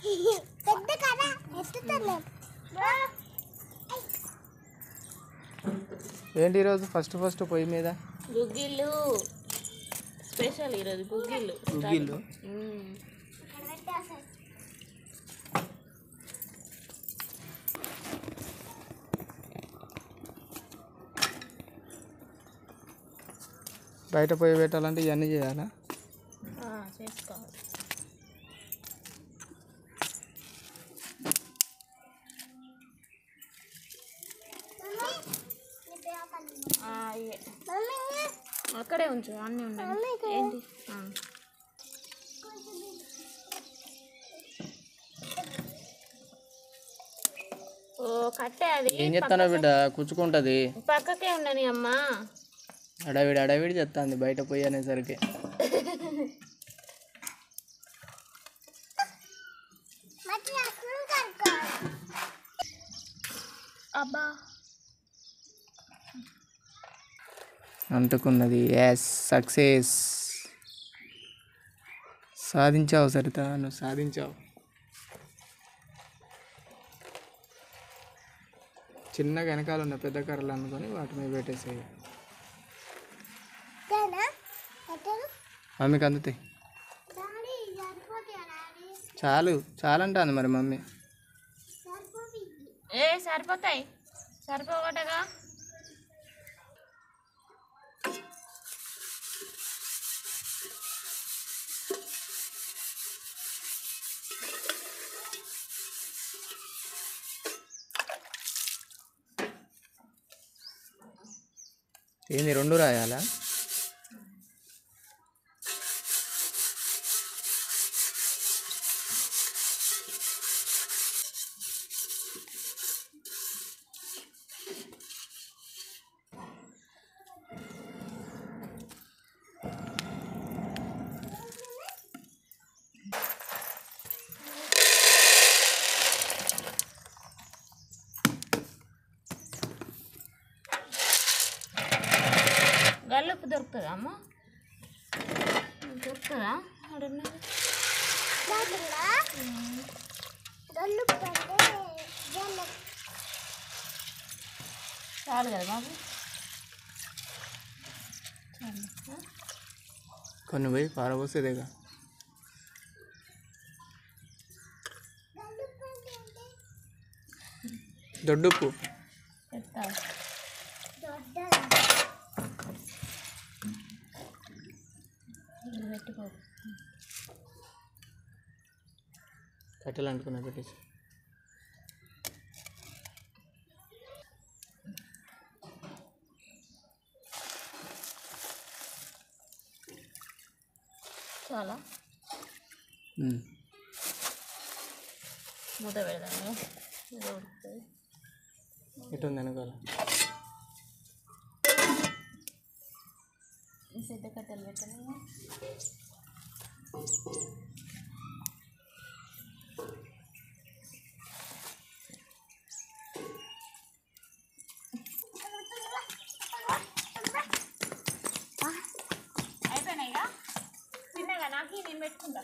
పెద్ద కదా ఎత్తుతాను ఏంటి ఈరోజు ఫస్ట్ ఫస్ట్ పొయ్యి మీద గుగ్గిళ్ళు స్పెషల్ ఈరోజు గుగ్గిళ్ళు గుగ్గిళ్ళు మ్మ్. బయట పొయ్యి పెట్టాలంటే ఇవన్నీ చేయాలా ఆ, చేసుకోవాలి ఆ, ఇవే. అక్కడే ఉంచు అన్నీ ఉండండి ఏంటి ఆ. ఓ కట్టే అది ఏం చెప్తానో బిడ్డ కూర్చుకుంటుంది పక్కకే ఉండని అమ్మా అడవిడి అడవిడి చెప్తాంది బయట పొయ్యి అనేసరికి అబ్బా అంటుకున్నది ఎస్ సక్సెస్ సాధించావు సరిత నువ్వు సాధించావు చిన్నగా వెనకాల ఉన్న పెద్ద కర్రలు అనుకొని వాటి మీద పెట్టేసేయి మమ్మీకి అందుతాయి చాలు చాలంటాను మరి మమ్మీ ఏ సరిపోతాయి సరిపోగటగా ఏంది రెండు రాయాలా గల్లుప్పు దొరుకుతుందా అమ్మ దొరుకుతుందా అడున్నది చాలు కదా బాబు చాలు కొన్ని పోయి పారబోసేదేగా దొడ్డుప్పు పెడతా ఇది పెట్టుకో కట్టెలు అంటుకున్నా పెట్టేసి చాలా ఉమ్. మూత పెడదాము ఇది ఉడుకుతుంది ఇటు ఉంది వెనకాల ఈ పెద్ద కట్టెలు పెట్టాలి అయిపోయినాయి ఇక తిన్నగా నాకు నేను పెట్టుకుంటా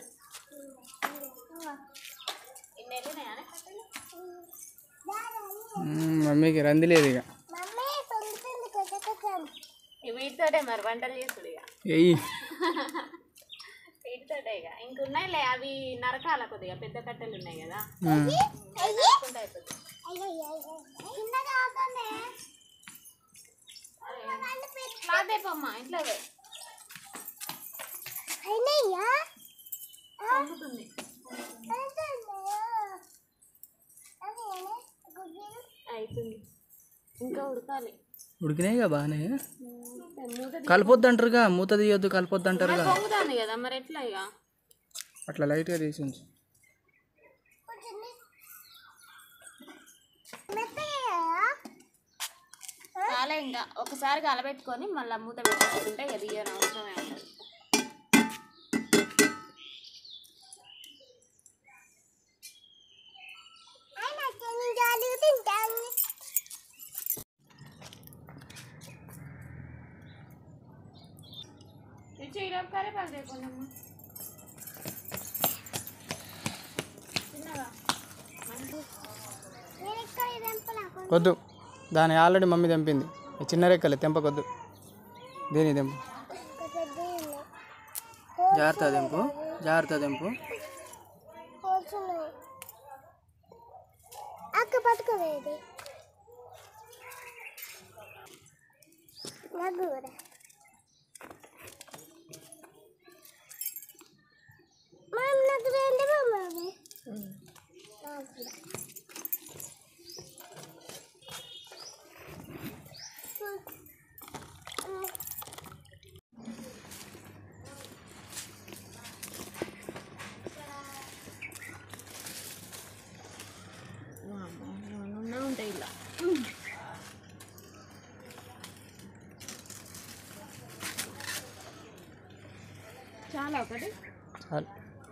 ఇన్ని వెళ్ళినాయా కట్టెలు ఉమ్, మమ్మీకి రంది లేదు ఇక ఇవి వీటితోటే మరి వంటలు చేసుడు ఇక ఎయ్యి వీటితోటే ఇక ఇంకున్నాయిలే అవి నరకాల కొద్దిగా పెద్ద కట్టెలు ఉన్నాయి కదా ఉమ్. నరుక్కుంటే అయిపోతుంది క్లాత్ అయిపోమ్మా ఇంట్లో వే. పొంగుతుంది అవుతుంది ఇంకా ఉడకాలి ఉడికినాయిగా బాగానే మూత కలపొద్దు అంటారుగా మూత తీయొద్దు కలపొద్దు అంటారుగా పొంగుతుంది కదా మరి ఎట్లా ఇక అట్లా లైట్గా తీసి ఉంచు చాలా ఇంకా ఒకసారి కలబెట్టుకొని మళ్ళీ మూత పెట్టుకుంటే ఇక తీయని అవసరమే ఉంటుంది తెచ్చు ఈరోజు కరే పని లేకుండా చిన్నగా వద్దు దాని ఆల్రెడీ మమ్మీ తెంపింది ఈ చిన్న రెక్కలే తెంపకొద్దు దేని తెంపు ఒక పెద్ద ఇల్లు. జాగ్రత్త తెంపు జాగ్రత్త తెంపు హోల్స్ ఉన్నాయి. అక్క పట్టుకోవేది నాకు కూడా మనం నాకు రెండు మమ్మీ నాకు కూడా ఏమన్నా ఉంటాయి ఇలా చాలా ఒకటి చాలు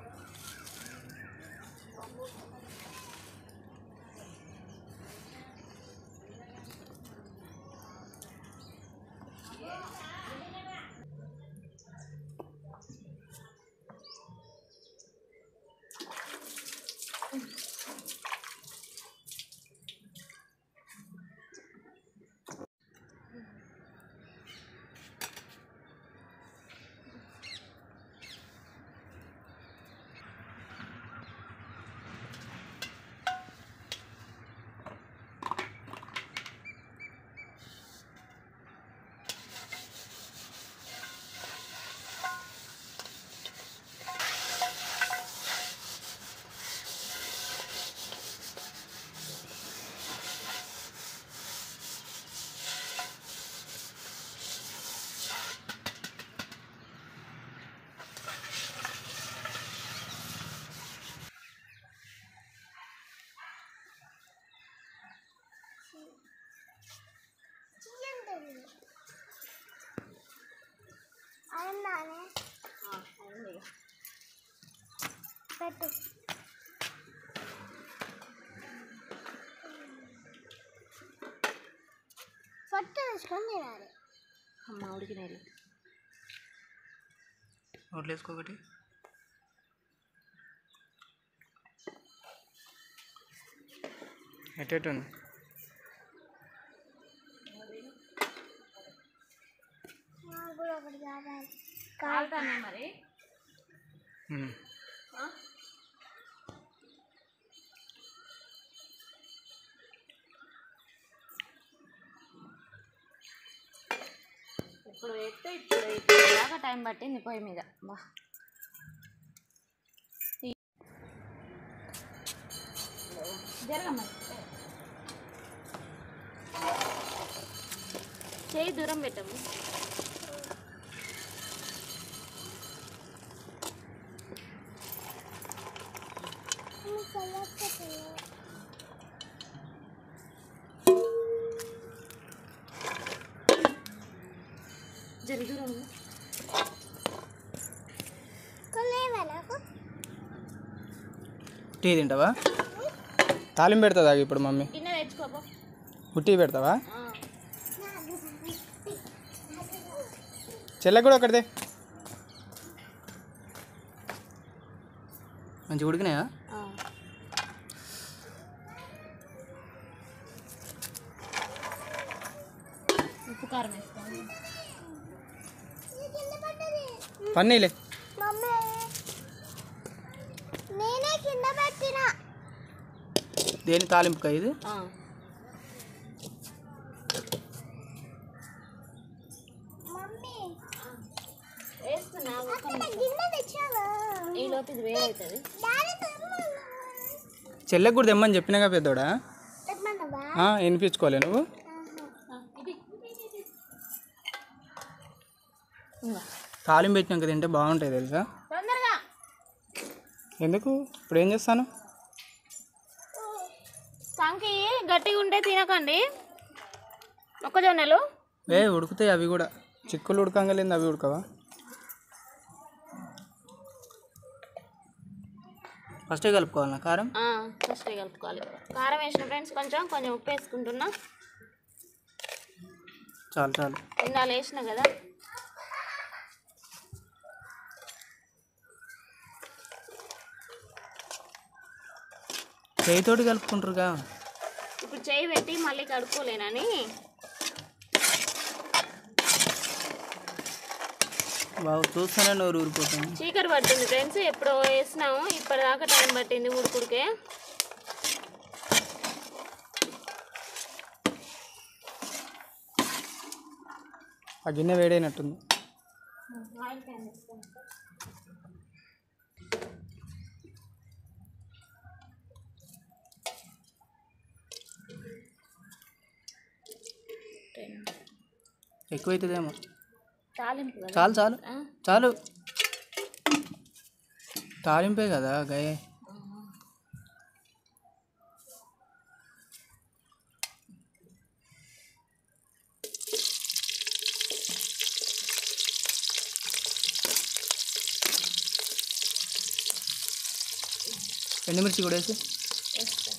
చిన్నది అన్నానే పెట్టు పొట్టు తీసుకొని తినాలి అమ్మ ఉడికినాయి నోట్లు వేసుకో ఒకటి ఎట్టేటుంది నాకు కూడా ఒకటి కావాలి కాలుతానే మరి ఉమ్. ఆ? ఇప్పుడు వేస్తే ఇప్పుడు ఇలాగా టైం పట్టింది పొయ్యి మీద బా జరగమ్మ చేయి దూరం పెట్టము జరి దూరం ఉండు. కొనేవా నాకు టీ తింటావా తాలింపు పెడతా ఇప్పుడు మమ్మీ గిన్నె తెచ్చుకోపో ఉట్టి పెడతావా ఆ. చెల్లెకి కూడా ఒకటిదే మంచిగా ఉడికినాయా ఆ. ఉప్పు కారం వేసుకోండి కింద పడ్డది పన్నీలే మమ్మీ నేనే కింద పెట్టిన దేని తాలింపుకా ఇది ఆ. మమ్మీ వేస్తున్నా ఒక్క అక్కడ నిమిషం. గిన్నె తెచ్చావా ఈ లోపు ఇది వేడవుతుంది డాడీ తెమ్మన్నా చెల్లెకి కూడా తెమ్మని చెప్పినాగా పెద్దోడా తెమ్మన్నావా ఆ, వినిపించుకోలే నువ్వు ఇది ఇంకా తాలింపు పెట్టినాక తింటే బాగుంటాయి తెలుసా తొందరగా ఎందుకు ఇప్పుడు ఏం చేస్తాను సంకి గట్టిగా ఉంటే తినకండి మొక్కజొన్నలు ఏ ఉడుకుతాయి అవి కూడా చిక్కులు ఉడకంగలేదు అవి ఉడకవా ఫస్టే కలుపుకోవాలన్నా కారం ఫస్ట్ కలుపుకోవాలి కారం వేసిన ఫ్రెండ్స్ కొంచెం కొంచెం ఉప్పు వేసుకుంటున్నా చాలు చాలు ఇందాలు వేసిన కదా చేయితోటి కలుపుకుంటారుగా ఇప్పుడు చేయి పెట్టి మళ్ళీ కడుక్కోలేనని బాగా చూస్తూనే నోరు ఊరిపోతుంది చీకటి పడుతుంది ఫ్రెండ్స్ ఎప్పుడో వేసినాము ఇప్పటిదాకా టైం పట్టింది ఉడుకుడికే ఆ గిన్నె వేడైనట్టుంది ఎక్కువైతుందేమో తాలింపు కదా చాలు చాలు ఆ? చాలు తాలింపే కదా గయే ఎండుమిర్చి కూడా వేసి వేస్తా.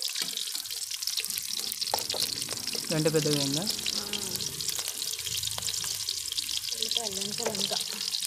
గంట పెద్దగా అయిందా ఆ. ఉల్లిపాయలు మెంతులు ఇంకా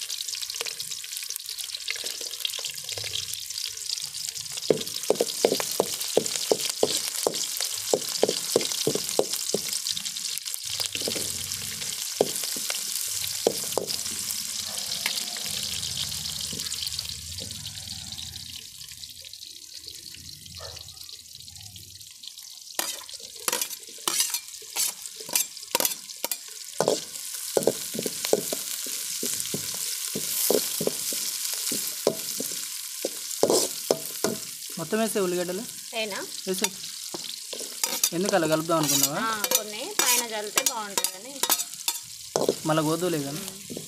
మొత్తం వేసే ఉల్లిగడ్డలు అయినా వేసే ఎందుకు అలా కలుపుదాం అనుకున్నావా ఆ, కొన్ని పైన చల్లితే బాగుంటుందని మళ్ళీ గోధులే కానీ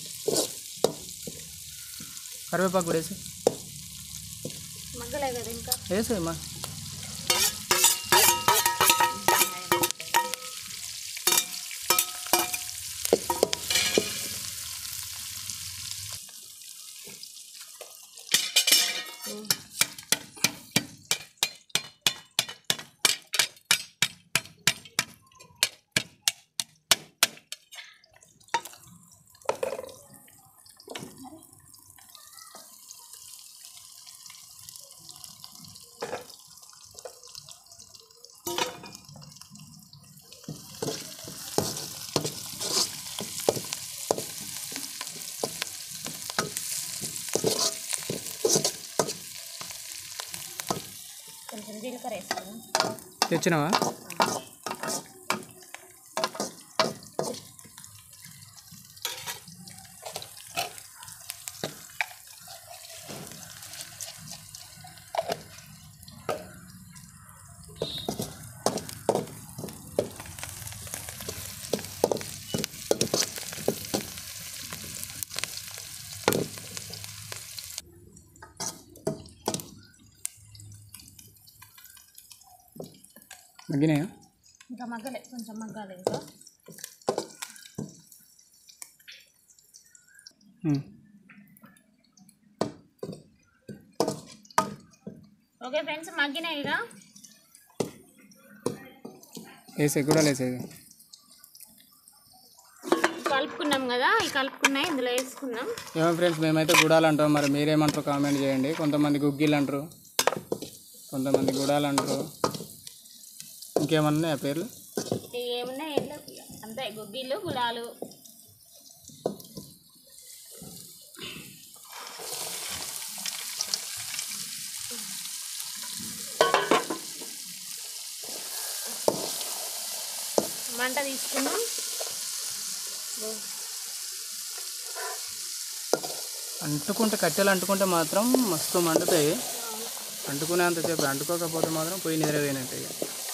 కరివేపాకు కూడా వేసి మగ్గలే కదా ఇంకా వేసేమ్మా కొంచెం జీలకర్ర వేస్తాను తెచ్చినావా మగ్గినాయా ఇంకా మగ్గలే కొంచెం మగ్గాలి ఇంకా ఉమ్. ఓకే ఫ్రెండ్స్ మగ్గినాయి ఇక వేసే కూడా వేసేది కలుపుకున్నాం కదా ఈ కలుపుకున్నాయి ఇందులో వేసుకున్నాం ఏమో ఫ్రెండ్స్ మేమైతే గుడాలు అంటాం మరి మీరేమంటారు కామెంట్ చేయండి కొంతమంది గుగ్గిలు అంటారు కొంతమంది గుడాలు అంటారు ఇంకేమన్నా ఉన్నాయా పేర్లు ఇవి ఏమున్నాయి ఏం లేవు ఇక. అంతే గుగ్గిళ్ళు గుడాలు మంట తీసుకున్నాం అంటుకుంటే కట్టెలు అంటుకుంటే మాత్రం మస్తు మండుతాయి అంటుకునేంతసేపు అంటుకోకపోతే మాత్రం పోయి నిద్రపోయినట్టే ఇక.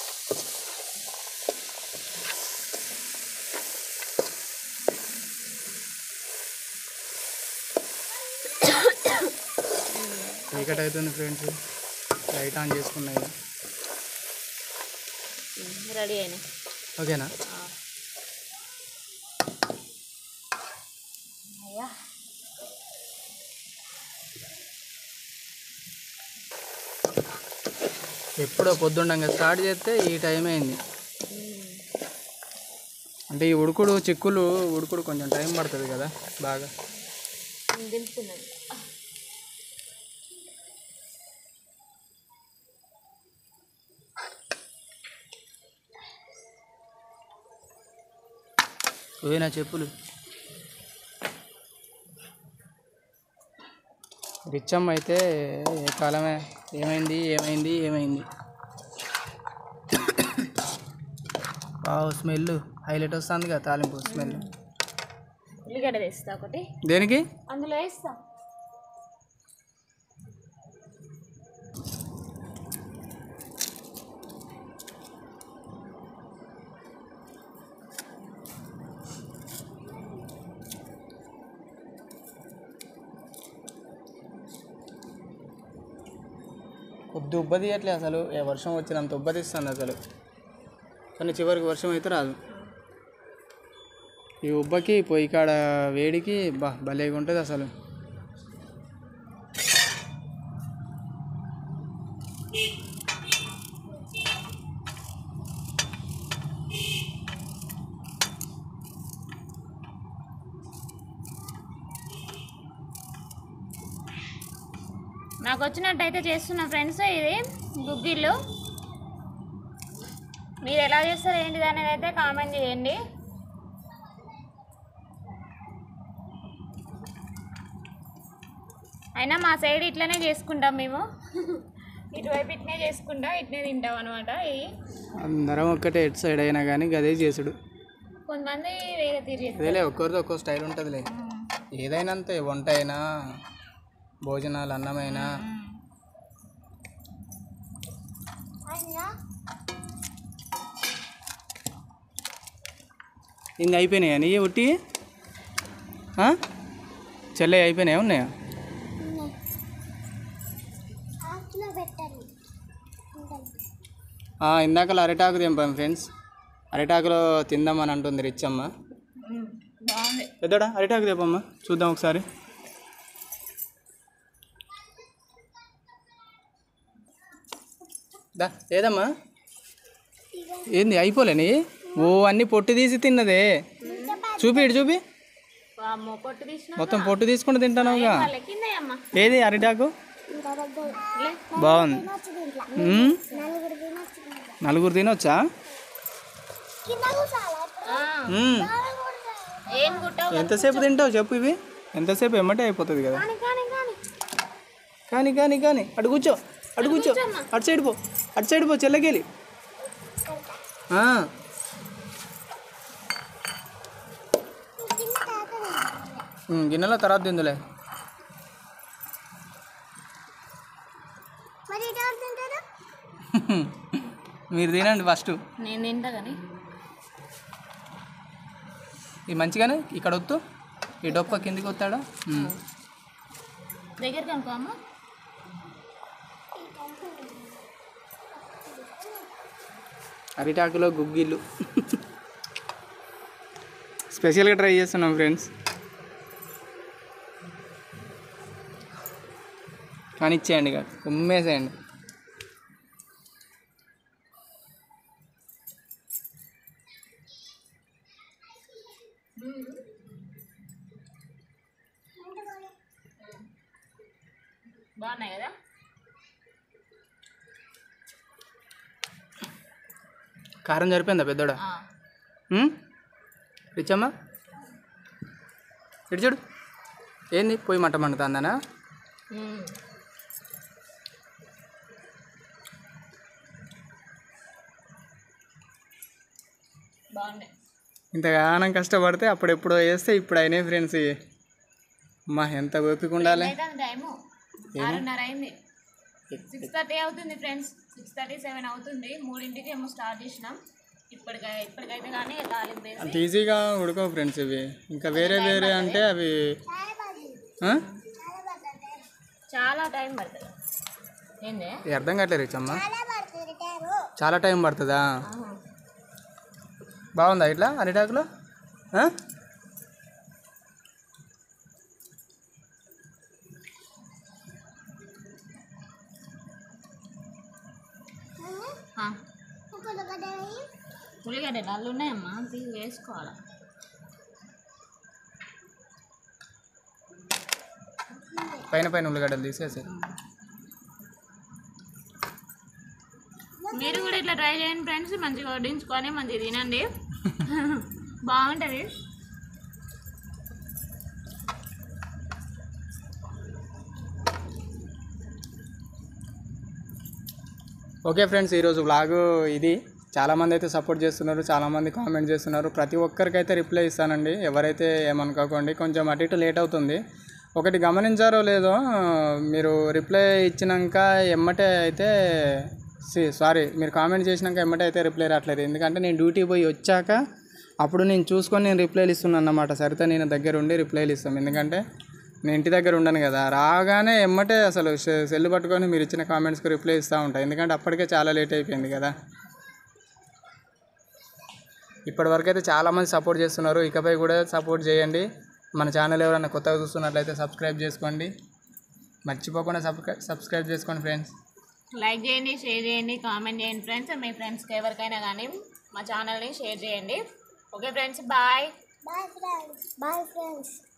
చీకటి అవుతుంది ఫ్రెండ్స్ లైట్ ఆన్ చేసుకున్నాయి ఇక. రెడీ అయినాయి ఓకేనా అయ్యా ఎప్పుడో పొద్దుండంగా స్టార్ట్ చేస్తే ఈ టైం అయింది అంటే ఈ ఉడుకుడు చిక్కులు ఉడుకుడు కొంచెం టైం పడుతుంది కదా బాగా దింపుకున్నాను ఓవే నా చెప్పులు రిచ్చమ్మ అయితే ఏ కాలమే ఏమైంది ఏమైంది ఏమైంది వావ్ స్మెల్ హైలైట్ వస్తుంది కదా తాలింపు స్మెల్ ఉల్లిగడ్డ తెస్తా ఒకటి దేనికి అందులో వేస్తా కొద్ది ఉబ్బ తీయట్లే అసలు ఏ వర్షం వచ్చినంత ఉబ్బ తీస్తుంది అసలు కానీ చివరికి వర్షం అయితే రాదు ఈ ఉబ్బకి పొయ్యి కాడ వేడికి బా భలేగా ఉంటుంది అసలు నాకు వచ్చినట్టయితే చేస్తున్న ఫ్రెండ్స్ ఇది గుగ్గిళ్ళు మీరు ఎలా చేస్తారు ఏంటిది అనేది అయితే కామెంట్ చేయండి అయినా మా సైడ్ ఇట్లనే చేసుకుంటాం మేము ఇటువైపు ఇట్నే చేసుకుంటాం ఇట్నే తింటాం అనమాట ఇవి అందరం ఒక్కటే ఎటు సైడ్ అయినా కానీ గదే చేసుడు కొంతమంది వేరే తీరు చేస్తారు అదేలే ఒక్కరిది ఒక్కో స్టైల్ ఉంటుందిలే ఏదైనా అంతే వంట అయినా భోజనాలు అన్నమైనా అన్నా ఇంక అయిపోయినాయా నీ ఉట్టి ఆ? చెల్లె అయిపోయినాయా ఉన్నాయా ఆకులో పెట్టండి ఉండండి. ఆ, ఇందాకలా అరిటాకు తెంపాం ఫ్రెండ్స్ అరిటాకులో తిందామని అంటుంది రిచ్చమ్మ బాగుంది పెద్దోడా అరిటాకు తెప్పమ్మా చూద్దాం ఒకసారి దా ఏదమ్మా ఏంది అయిపోలేని ఓ అన్ని పొట్టు తీసి తిన్నదే చూపి ఇటు చూపి వామ్మో, పొట్టు తీసిన మొత్తం పొట్టు తీసుకుని తింటానుగా కిందయ్యమ్మ ఏది అరిటాకు ఇంకా దగ్గర లే బాగుంది తినొచ్చు దీంట్లో మ్మ్? నలుగురు తినొచ్చు దీంట్లో నలుగురు తినొచ్చా కింద కూర్చోాలా ఇప్పుడు ఆ, మ్మ్. బాగా కూర్చోాలి. ఏం కుట్టావు ఎంతసేపు తింటావు చెప్పు ఇవి ఎంతసేపు ఎమ్మటే అయిపోతుంది కదా కానీ కానీ కానీ కానీ కానీ కానీ అటు కూర్చో అటు కూర్చో అటు సైడ్ పో అటు సైడ్ పో చెల్లకెళ్ళి ఆ, కింద తాకదు ఉమ్, గిన్నెలో తర్వాత తిందులే మరి ఇటు ఎవరు తింటారు మీరు తినండి ఫస్ట్ నేను తింటా కానీ ఇది మంచిగానే ఇక్కడ వద్దు ఈ డొక్క కిందికి వస్తాడా ఉమ్. దగ్గరికి అనుకో అమ్మ అరిటాకులో గుగ్గిళ్ళు స్పెషల్గా ట్రై చేస్తున్నాం ఫ్రెండ్స్ కానీ ఇచ్చేయండి ఇక ఉమ్మేసేయండి బాగున్నాయి కదా కారం సరిపోయిందా పెద్దోడా ఆ, ఉమ్? రిచ్చమ్మా ఇటు చూడు ఏంది పోయి మంట మండుతుందనా ఉమ్. బాగున్నాయి ఇంతగానం కష్టపడితే అప్పుడెప్పుడో వేస్తే ఇప్పుడు అయినాయి ఫ్రెండ్స్ ఇవి అమ్మా ఎంత ఓపిక ఉండాలి అయితే టైము ఆరున్నర అయింది సిక్స్ థర్టీ అవుతుంది ఫ్రెండ్స్ సిక్స్ థర్టీ సెవెన్ అవుతుంది మూడింటికి ఏమో స్టార్ట్ చేసినాం ఇప్పటికై ఇప్పటికైతే కానీ తాలింపు వేసి అంత ఈజీగా ఉడకవు ఫ్రెండ్స్ ఇవి ఇంకా వేరే వేరే అంటే అవి ఆ? చాలా టైం పడుతుంది ఏంది ఇది అర్థం కావట్లేదు రిచ్చమ్మ చాలా పడుతుంది టైము చాలా టైం పడుతుందా బాగుందా ఇట్లా అరిటాకులో ఆ? ఆ, ఇంకొక గడ్డ వేయి. ఉల్లిగడ్డలు అల్లు ఉన్నాయమ్మా తీసి వేసుకోవాలి పైన పైన ఉల్లిగడ్డలు తీసేసి మీరు కూడా ఇట్లా ట్రై చేయండి ఫ్రెండ్స్ మంచిగా వడ్డించుకొని మంచిగా తినండి బాగుంటుంది ఓకే ఫ్రెండ్స్ ఈరోజు వ్లాగ్ ఇది చాలామంది అయితే సపోర్ట్ చేస్తున్నారు చాలామంది కామెంట్ చేస్తున్నారు ప్రతి ఒక్కరికైతే రిప్లై ఇస్తానండి ఎవరైతే ఏమనుకోకండి కొంచెం అటు ఇటు లేట్ అవుతుంది ఒకటి గమనించారో లేదో మీరు రిప్లై ఇచ్చినాక ఎమ్మటే అయితే సారీ మీరు కామెంట్ చేసినాక ఎమ్మటే అయితే రిప్లై రావట్లేదు ఎందుకంటే నేను డ్యూటీ పోయి వచ్చాక అప్పుడు నేను చూసుకొని నేను రిప్లైలు ఇస్తున్నాను అన్నమాట సరితే నేను దగ్గర ఉండి రిప్లైలు ఇస్తాం ఎందుకంటే నేను ఇంటి దగ్గర ఉండను కదా రాగానే ఎమ్మటే అసలు సె- సెల్ పట్టుకొని మీరు ఇచ్చిన కామెంట్స్కి రిప్లై ఇస్తూ ఉంటాను ఎందుకంటే అప్పటికే చాలా లేట్ అయిపోయింది కదా ఇప్పటివరకు అయితే చాలామంది సపోర్ట్ చేస్తున్నారు ఇకపై కూడా సపోర్ట్ చేయండి మన ఛానల్ ఎవరైనా కొత్తగా చూస్తున్నట్లయితే సబ్స్క్రైబ్ చేసుకోండి మర్చిపోకుండా సబ్స్క్రై సబ్స్క్రైబ్ చేసుకోండి ఫ్రెండ్స్ లైక్ చేయండి షేర్ చేయండి కామెంట్ చేయండి ఫ్రెండ్స్ మీ ఫ్రెండ్స్కి ఎవరికైనా కానీ మా ఛానల్ని షేర్ చేయండి okay friends bye bye friends bye friends